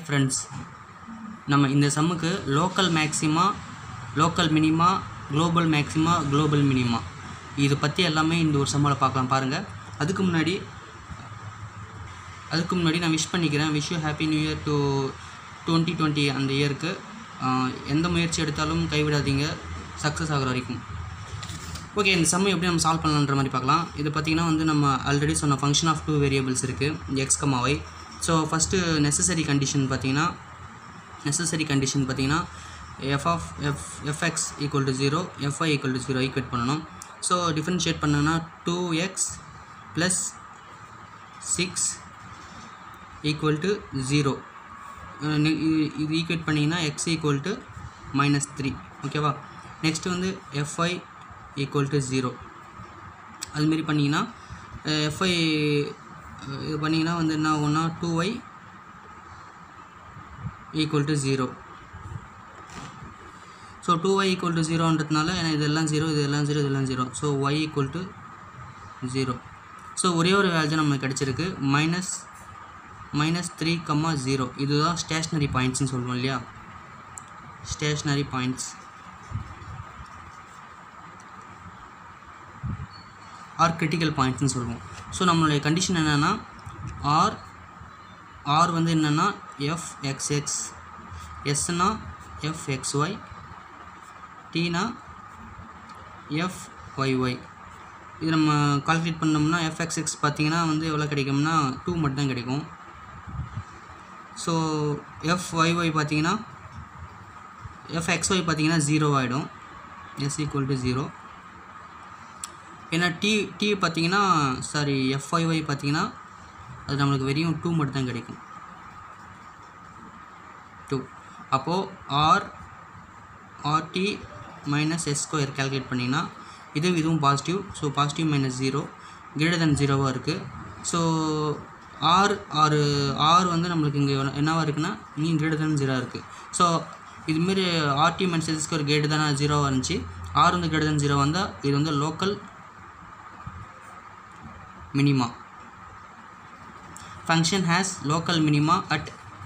friends நம்ம இந்த சம்முக்கு local maxima local minima global maxima global minima இது பற்றி எல்லாமே இந்த ஒரு சம்மில் பார்க்கலாம் பாருங்கள் அதுக்கு முன்னாடி அதுக்கு முன்னாடி நான் விஷ் பண்ணிக்கிறேன் wish you happy new year to twenty twenty அந்த இயருக்கு எந்த முயற்சி எடுத்தாலும் கைவிடாதீங்க சக்ஸஸ் ஆகிற வரைக்கும் ஓகே இந்த சம்மை எப்படி நம்ம சால்வ் பண்ணலான்ற மாதிரி பார்க்கலாம் இது பார்த்திங்கன்னா வந்து நம்ம ஆல்ரெடி சொன்ன ஃபங்க்ஷன் ஆஃப் டூ வேரியபிள்ஸ் இருக்குது எக்ஸ் கமாவை ஸோ ஃபஸ்ட்டு நெசசரி கண்டிஷன் பார்த்தீங்கன்னா நெசசரி கண்டிஷன் பார்த்தீங்கன்னா f of f f x equal to zero f y equal to zero equate பண்ணணும் ஸோ டிஃப்ரென்ஷியேட் பண்ணோன்னா two x plus six equal to zero இது equate பண்ணிங்கன்னா x equal to minus three ஓகேவா next வந்து f y equal to zero அதுமாரி பண்ணிங்கன்னா f y இது பண்ணிங்கன்னா வந்து என்ன ஆகும்னா two y equal to zero so two y equal to ஜீரோன்றதுனால ஏன்னா இதெல்லாம் ஜீரோ இதெல்லாம் ஜீரோ இதெல்லாம் zero so y equal to zero so ஒரே ஒரு வேல்யூ நமக்கு கிடச்சிருக்கு minus minus three comma zero இதுதான் ஸ்டேஷ்னரி பாயிண்ட்ஸ்னு சொல்லுவோம் இல்லையா ஸ்டேஷ்னரி பாயிண்ட்ஸ் ஆர் கிரிட்டிக்கல் பாயிண்ட்ஸ்னு சொல்லுவோம் ஸோ நம்மளுடைய கண்டிஷன் என்னென்னா ஆர் ஆர் வந்து என்னென்னா எஃப் எக்ஸ்எக்ஸ் எஸ்னா எஃப் எக்ஸ்ஒய் டீனா எஃப் ஒய்ஒய் இது நம்ம கால்குலேட் பண்ணோம்னா எஃப்எக்ஸ்எக்ஸ் பார்த்தீங்கன்னா வந்து எவ்வளோ கிடைக்கும்னா டூ மட்டும் தான் கிடைக்கும் ஸோ எஃப் ஒய்ஒய் பார்த்தீங்கன்னா எஃப் எக்ஸ்ஒய் பார்த்தீங்கன்னா ஜீரோ ஆகிடும் எஸ் ஈக்குவல் டு ஜீரோ ஏன்னா டி டி பார்த்தீங்கன்னா சாரி எஃப்ஒய்ஒய் பார்த்தீங்கன்னா அது நம்மளுக்கு வெறும் டூ மட்டும் தான் கிடைக்கும் டூ அப்போது r r t minus s square calculate பண்ணிங்கன்னா இது இதுவும் positive so positive minus zero greater than ஜீரோவாக இருக்குது ஸோ ஆர் ஆறு ஆர் வந்து நம்மளுக்கு இங்கே என்னவாக இருக்குன்னா இங்கேயும் கிரேட்டர் தென் ஜீரோ இருக்குது ஸோ இதுமாரி r t minus s square greater தானே ஜீரோவாக இருந்துச்சு ஆர் வந்து கிரேட்டர் தென் ஜீரோ வந்தால் இது வந்து local minima function has local minima at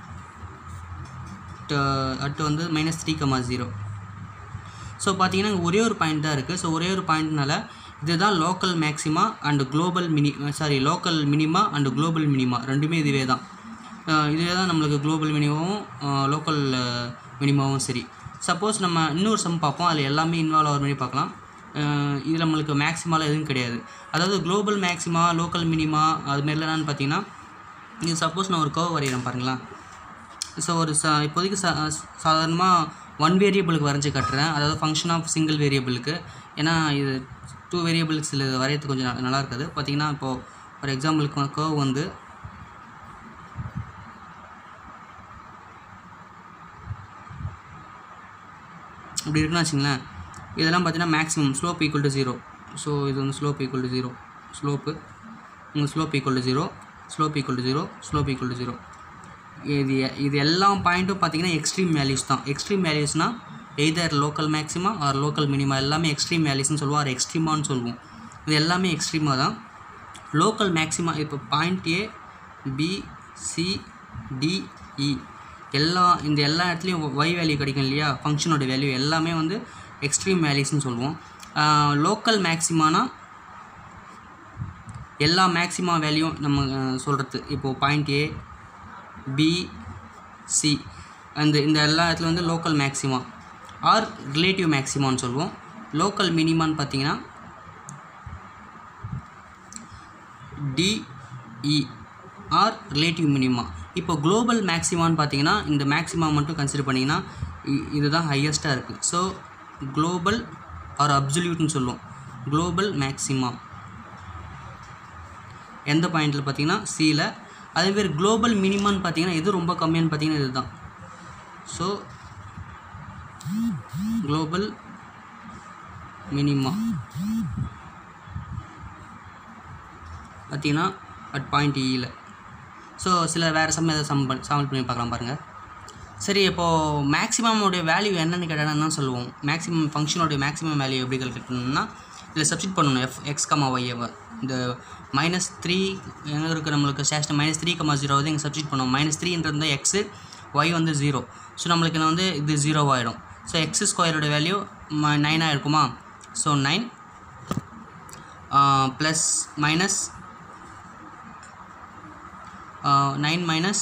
at வந்து minus three comma zero so பார்த்தீங்கன்னா இங்கே ஒரே ஒரு பாயிண்ட் தான் இருக்குது ஸோ ஒரே ஒரு பாயிண்ட்னால இதுதான் local maxima and global mini sorry local minima and global minima ரெண்டுமே இதுவே தான் இதுவே தான் நம்மளுக்கு குளோபல் மினிமாவும் லோக்கல் மினிமாவும் சரி சப்போஸ் நம்ம இன்னொரு சம் பார்ப்போம் அதில் எல்லாமே இன்வால்வ் ஆகிற மாதிரி பார்க்கலாம் இது நம்மளுக்கு மேக்ஸிமாலாம் எதுவும் கிடையாது அதாவது குளோபல் மேக்ஸிமா லோக்கல் மினிமா அதுமாரிலாம் என்னன்னு பார்த்தீங்கன்னா இது சப்போஸ் நான் ஒரு கர்வ் வரைகிறேன் பாருங்களேன் ஸோ ஒரு ச இப்போதைக்கு சா சாதாரணமாக ஒன் வேரியபிளுக்கு வரைஞ்சி கட்டுறேன் அதாவது ஃபங்க்ஷன் ஆஃப் சிங்கிள் வேரியபிளுக்கு ஏன்னா இது டூ வேரியபிள்ஸ் இது வரையறது கொஞ்சம் நல்லா இருக்காது பார்த்தீங்கன்னா இப்போது ஃபார் எக்ஸாம்பிளுக்கு கர்வ் வந்து இப்படி இருக்குன்னு வச்சுங்களேன் இதெல்லாம் பார்த்தீங்கன்னா maximum slope equal to zero so இது வந்து slope equal to zero slope உங்கள் slope equal to zero slope equal to zero slope equal to zero இது இது எல்லா பாயிண்ட்டும் பார்த்தீங்கன்னா எக்ஸ்ட்ரீம் வேல்யூஸ் தான் எக்ஸ்ட்ரீம் வேல்யூஸ்னால் either local maxima or local minima எல்லாமே எக்ஸ்ட்ரீம் வேல்யூஸ்னு சொல்லுவோம் ஆர் எக்ஸ்ட்ரீமான்னு சொல்லுவோம் இது எல்லாமே எக்ஸ்ட்ரீமாக தான் லோக்கல் மேக்ஸிமா இப்போ point A B C D E எல்லா இந்த எல்லா இடத்துலையும் ஒய் வேல்யூ கிடைக்கும் இல்லையா ஃபங்க்ஷனோட வேல்யூ எல்லாமே வந்து எக்ஸ்ட்ரீம் வேல்யூஸ்னு சொல்லுவோம் லோக்கல் மேக்ஸிமானா எல்லா மேக்ஸிமா வேல்யூ நம்ம சொல்கிறது இப்போது பாயிண்ட் ஏ பி சி அந்த இந்த எல்லா இடத்துல வந்து லோக்கல் மேக்ஸிமா ஆர் ரிலேட்டிவ் மேக்ஸிமான்னு சொல்லுவோம் லோக்கல் மினிமான்னு பார்த்தீங்கன்னா டிஇ ஆர் ரிலேட்டிவ் மினிமா இப்போ குளோபல் மேக்ஸிமான்னு பார்த்தீங்கன்னா இந்த மேக்ஸிமா மட்டும் கன்சிடர் பண்ணிங்கன்னா இதுதான் ஹையஸ்ட்டாக இருக்குது ஸோ குளோபல் ஆர் அப்சல்யூட்னு சொல்லுவோம் குளோபல் மேக்ஸிமா எந்த பாயிண்டில் பார்த்தீங்கன்னா சியில் அதேமாரி குளோபல் மினிமம்னு பார்த்தீங்கன்னா எது ரொம்ப கம்மியான்னு பார்த்தீங்கன்னா இதுதான் ஸோ குளோபல் மினிமா பார்த்தீங்கன்னா அட் பாயிண்ட் இயில் ஸோ சில வேறு சம் எதாவது சம் சால்வ் பண்ணி பார்க்கலாம் பாருங்கள் சரி இப்போது மேக்ஸிமமோடைய வேல்யூ என்னென்னு கேட்டால் தான் சொல்லுவோம் மேக்ஸிமம் ஃபங்க்ஷனோடைய மேக்ஸிமம் வேல்யூ எப்படி கல்குலேட் பண்ணணும்னா இதில் சப்ஸ்டிட் பண்ணணும் எஃப் எக்ஸ் கமா ஒய்யை இந்த மைனஸ் த்ரீ எங்கே இருக்குது நம்மளுக்கு station minus three comma zero வந்து இங்கே சப்ஸ்டிட் பண்ணுவோம் மைனஸ் த்ரீன்றது தான் எக்ஸு ஒய் வந்து ஜீரோ ஸோ நம்மளுக்கு இது வந்து இது ஜீரோவாகிடும் ஸோ எக்ஸ் ஸ்கொயரோட வேல்யூ நைனாக இருக்குமா so nine plus minus nine minus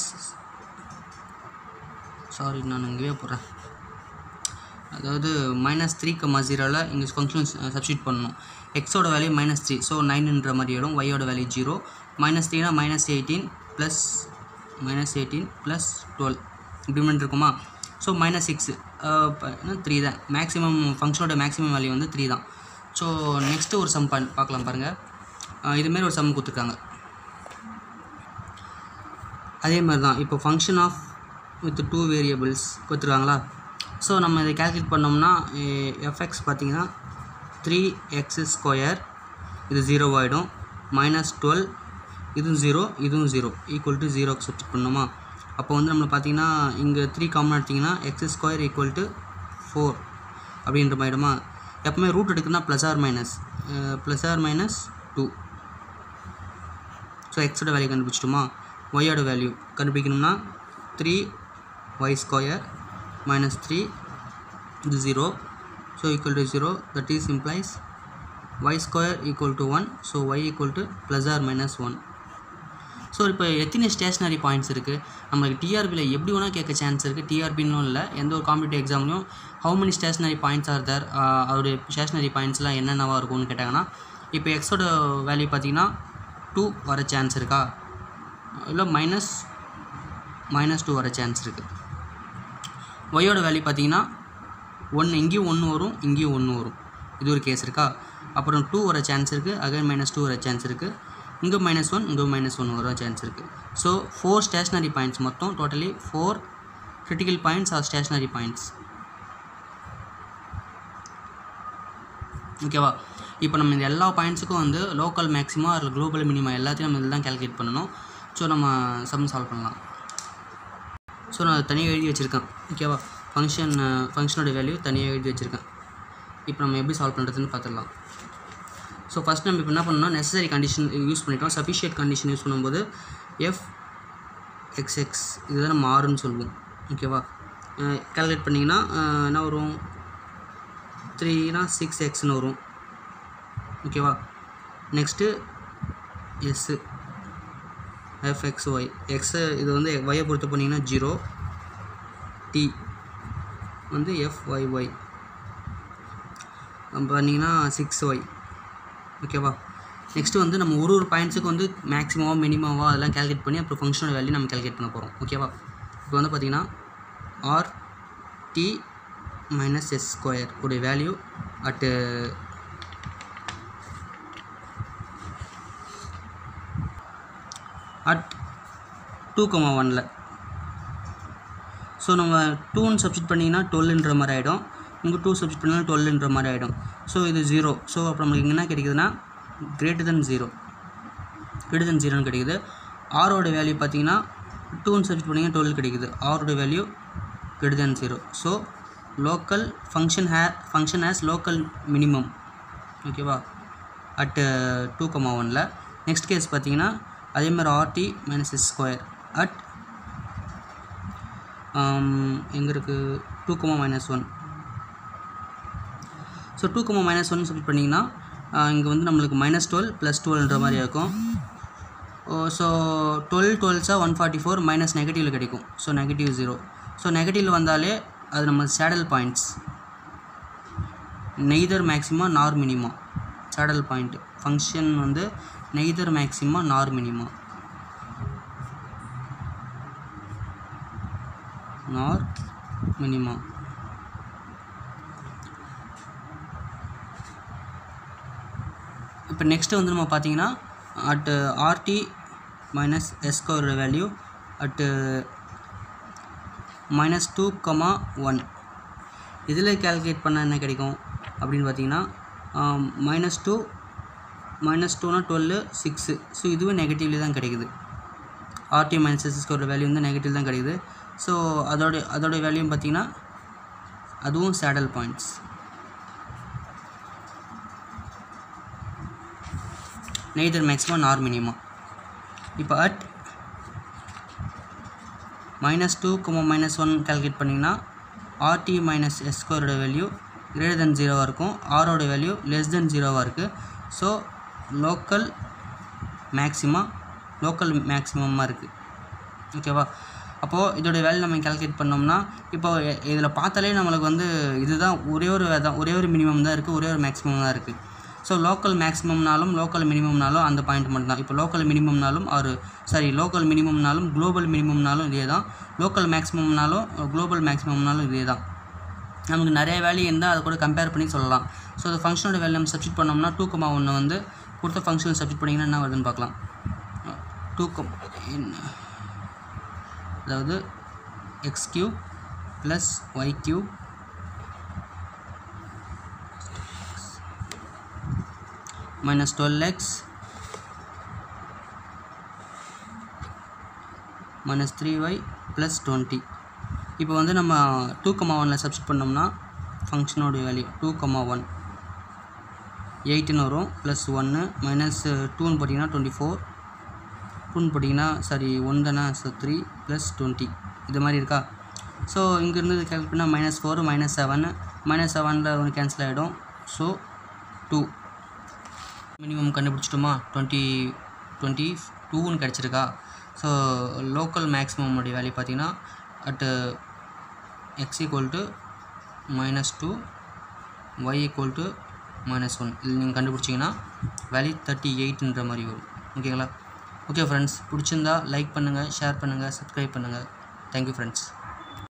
sorry நான் இங்கேயே போடுறேன் அதாவது மைனஸ் த்ரீ கம்மா ஜீரோவில் இங்கே ஃபங்க்ஷன் சப்ஸ்டியூட் பண்ணணும் எக்ஸோட வேல்யூ மைனஸ் த்ரீ ஸோ நைன்ன்ற மாதிரி ஆகிடும் ஒய்யோட வேல்யூ ஜீரோ மைனஸ் த்ரீனா minus eighteen plus minus eighteen plus twelve இப்படிமெண்ட் இருக்குமா ஸோ மைனஸ் சிக்ஸ் த்ரீ தான் மேக்ஸிமம் ஃபங்க்ஷனோட மேக்ஸிமம் வேல்யூ வந்து த்ரீ தான் ஸோ நெக்ஸ்ட்டு ஒரு சம் பண் பார்க்கலாம் பாருங்கள் இதுமாரி ஒரு சம் கொடுத்துருக்காங்க அதே மாதிரி தான் இப்போ function of with two variables கொடுத்துருக்காங்களா ஸோ நம்ம இதை கேல்குலேட் பண்ணோம்னா எஃப்எக்ஸ் பார்த்தீங்கன்னா த்ரீ எக்ஸ் ஸ்கொயர் இது ஜீரோ ஆகிடும் மைனஸ் டுவெல் இதுவும் ஜீரோ இதுவும் zero equal to zero substitute பண்ணோமா அப்போ வந்து நம்ம பார்த்தீங்கன்னா இங்கே த்ரீ காமன் எடுத்திங்கன்னா x square equal to four அப்படின்ற மாதிரிடுமா எப்பவுமே ரூட் எடுக்குன்னா plus or minus plus or minus two so எக்ஸோட வேல்யூ கண்டுபிடிச்சிட்டோமா ஒய்யோட வேல்யூ கண்டுபிடிக்கணும்னா த்ரீ ஒய் ஸ்கொயர் minus 3 இது 0 so equal to 0 that is implies y square equal to 1 so y equal to plus or minus 1 so இப்போ எத்தனை stationery points இருக்குது நம்மளுக்கு டிஆர்பியில் எப்படி வேணால் கேட்க சான்ஸ் இருக்குது டிஆர்பின்னு இல்லை எந்த ஒரு காம்படிட்டிவ் எக்ஸாம்லையும் how many stationary points are there அவருடைய ஸ்டேஷ்னரி பாயிண்ட்ஸ்லாம் என்னென்னவா இருக்கும்னு கேட்டாங்கன்னா இப்போ எக்ஸோட வேல்யூ பார்த்தீங்கன்னா டூ வர சான்ஸ் இருக்கா இல்லை மைனஸ் மைனஸ் டூ வர சான்ஸ் இருக்குது ஒய்யோட வேல்யூ பார்த்தீங்கன்னா ஒன்று இங்கேயும் ஒன்று வரும் இங்கேயும் ஒன்று வரும் இது ஒரு கேஸ் இருக்கா அப்புறம் டூ வர சான்ஸ் இருக்குது அகைன் மைனஸ் டூ வர சான்ஸ் இருக்குது இங்கே மைனஸ் ஒன் இங்கே மைனஸ் ஒன் வர சான்ஸ் இருக்குது ஸோ ஃபோர் ஸ்டேஷ்னரி பாயிண்ட்ஸ் மொத்தம் totally four critical points are stationary points ஓகேவா இப்போ நம்ம இந்த எல்லா பாயிண்ட்ஸுக்கும் வந்து லோக்கல் மேக்ஸிமம் அதில் குளோபல் மினிமம் எல்லாத்தையும் நம்ம இதில் தான் கேல்குலேட் பண்ணணும் ஸோ நம்ம சம் சால்வ் பண்ணலாம் ஸோ நான் தனியாக எழுதி வச்சுருக்கேன் ஓகேவா ஃபங்க்ஷன் ஃபங்க்ஷனோட வேல்யூ தனியாக எழுதி வச்சுருக்கேன் இப்போ நம்ம எப்படி சால்வ் பண்ணுறதுன்னு பார்த்துடலாம் ஸோ ஃபஸ்ட் நம்ம இப்போ என்ன பண்ணணும் நெசசரி கண்டிஷன் யூஸ் பண்ணிட்டோம் சஃபிஷியட் கண்டிஷன் யூஸ் பண்ணும்போது எஃப் எக்ஸ்எக்ஸ் இதுதான் நம்ம ஆறுன்னு சொல்லுவோம் ஓகேவா கால்குலேட் பண்ணிங்கன்னா என்ன வரும் த்ரீனா சிக்ஸ் எக்ஸ்னு வரும் ஓகேவா next s f x y x இது வந்து ஒய்யை பொறுத்து பண்ணிங்கன்னா ஜீரோ டி வந்து எஃப் ஒய் ஒய் பண்ணிங்கன்னா சிக்ஸ் ஒய் ஓகேவா நெக்ஸ்ட்டு வந்து நம்ம ஒரு ஒரு பாயிண்ட்ஸுக்கு வந்து மேக்ஸிமமாக மினிமமாக அதெல்லாம் கேல்குலேட் பண்ணி அப்புறம் ஃபங்க்ஷனோட வேல்யூ நம்ம கேல்குலேட் பண்ண போகிறோம் ஓகேவா இப்போ வந்து பார்த்திங்கன்னா r t minus s square உடைய value at at two comma ஒனில் ஸோ நம்ம டூன்னு சப்ஸ்டிட் பண்ணிங்கன்னா டுவெல்ன்ற மாதிரி ஆகிடும் இங்கே டூ சப்ஸ்டிட் பண்ணிங்கன்னா டுவெல்ன்ற மாதிரி ஆகிடும் ஸோ இது ஜீரோ ஸோ அப்புறம் நம்மளுக்கு என்ன கிடைக்குதுன்னா greater than zero greater than ஜீரோன்னு கிடைக்குது ஆரோட வேல்யூ பார்த்தீங்கன்னா டூன்னு சப்ஸ்டிட் பண்ணிங்கன்னா டுவெல் கிடைக்குது ஆரோட value greater than zero so local function has function has local minimum ஓகேவா அட் டூ கமா ஒனில் நெக்ஸ்ட் கேஸ் பார்த்தீங்கன்னா அதே மாதிரி r t minus s square at எங்கே இருக்குது two comma minus one so two comma minus one submit பண்ணிங்கன்னா இங்கே வந்து நம்மளுக்கு மைனஸ் டுவெல் ப்ளஸ் டுவெல்ன்ற மாதிரி இருக்கும் ஸோ டுவெல் டுவெல்ஸாக ஒன் ஃபார்ட்டி ஃபோர் மைனஸ் நெகட்டிவில் கிடைக்கும் so negative zero so negative வந்தாலே அது நம்ம saddle points neither maxima nor minima saddle point function வந்து neither maxima nor minima nor minima இப்போ நெக்ஸ்ட்டு வந்து நம்ம பார்த்தீங்கன்னா அட் ஆர்டி மைனஸ் எஸ்கோரோட value at minus two comma one இதில் கேல்குலேட் பண்ணால் என்ன கிடைக்கும் அப்படின்னு பார்த்தீங்கன்னா மைனஸ் டூ மைனஸ் டூனா டுவெல்லு சிக்ஸு ஸோ இதுவே நெகட்டிவ்லி தான் கிடைக்குது ஆர்டி மைனஸ் எஸ் ஸ்கோரோட வேல்யூ வந்து நெகட்டிவ் தான் கிடைக்குது ஸோ அதோட அதோட வேல்யூ பார்த்தீங்கன்னா அதுவும் saddle points neither maximum nor minimum இப்போ at minus two comma minus one calculate பண்ணிங்கன்னா ஆர்டி மைனஸ் எஸ் ஸ்கொயரோட வேல்யூ கிரேட்டர் தென் ஜீரோவாக இருக்கும் ஆரோட வேல்யூ லெஸ் தென் ஜீரோவாக இருக்குது ஸோ லோக்கல் மேக்ஸிமா லோக்கல் மேக்ஸிமமாக இருக்குது ஓகேவா அப்போது இதோட வேல்யூ நம்ம கால்குலேட் பண்ணோம்னா இப்போ இதில் பார்த்தாலே நம்மளுக்கு வந்து இதுதான் ஒரே ஒரு தான் ஒரே ஒரு மினிமம் தான் இருக்குது ஒரே ஒரு மேக்ஸிமம் தான் இருக்குது ஸோ லோக்கல் மேக்ஸிமம்னாலும் லோக்கல் மினிமம்னாலும் அந்த பாயிண்ட் மட்டும் தான் இப்போ லோக்கல் மினிமம்னாலும் ஒரு சாரி லோக்கல் மினிமம்னாலும் குளோபல் மினிமம்னாலும் இதே தான் லோக்கல் மேக்ஸிமம்னாலும் குளோபல் மேக்ஸிமம்னாலும் இதே தான் நமக்கு நிறைய வேல்யூ இருந்தால் அதை கூட கம்பேர் பண்ணி சொல்லலாம் ஸோ அந்த ஃபங்க்ஷனோட வேல்யூ நம்ம சப்ஸ்டிட் பண்ணோம்னா டூ கமா ஒன்று வந்து கொடுத்த ஃபங்க்ஷனில் சப்ஸ்டிட் பண்ணிங்கன்னா என்ன வருதுன்னு பார்க்கலாம் டூ கம் அதாவது x cube plus y cube minus twelve x minus three y plus twenty இப்போ வந்து நம்ம டூ கமா ஒனில் சப்ஸ்டிட் பண்ணோம்னா ஃபங்க்ஷனோட வேல்யூ டூ கமா ஒன் எயிட்டுன்னு வரும் ப்ளஸ் ஒன்று மைனஸ் டூன்னு போட்டிங்கன்னா டுவெண்ட்டி ஃபோர் டூன்னு போட்டிங்கன்னா சாரி ஒன் தானே ஸோ த்ரீ ப்ளஸ் டுவெண்ட்டி இது மாதிரி இருக்கா ஸோ இங்கேருந்து கேல்குலேட் பண்ணால் minus four minus seven minus செவனில் ஒன்று கேன்சல் ஆகிடும் ஸோ டூ மினிமம் கண்டுபிடிச்சிட்டோமா டுவெண்ட்டி டுவெண்ட்டி டூன்னு கிடச்சிருக்கா ஸோ லோக்கல் மேக்ஸிமம் வேல்யூ பார்த்தீங்கன்னா at x equal to minus two y equal to minus one இது நீங்கள் கண்டுபிடிச்சிங்கன்னா வேல்யூ தேர்ட்டி எயிட்ன்ற மாதிரி வரும் ஓகேங்களா ஓகே ஃப்ரெண்ட்ஸ் பிடிச்சிருந்தா லைக் பண்ணுங்கள் ஷேர் பண்ணுங்கள் சப்ஸ்கிரைப் பண்ணுங்கள் தேங்க்யூ ஃப்ரெண்ட்ஸ்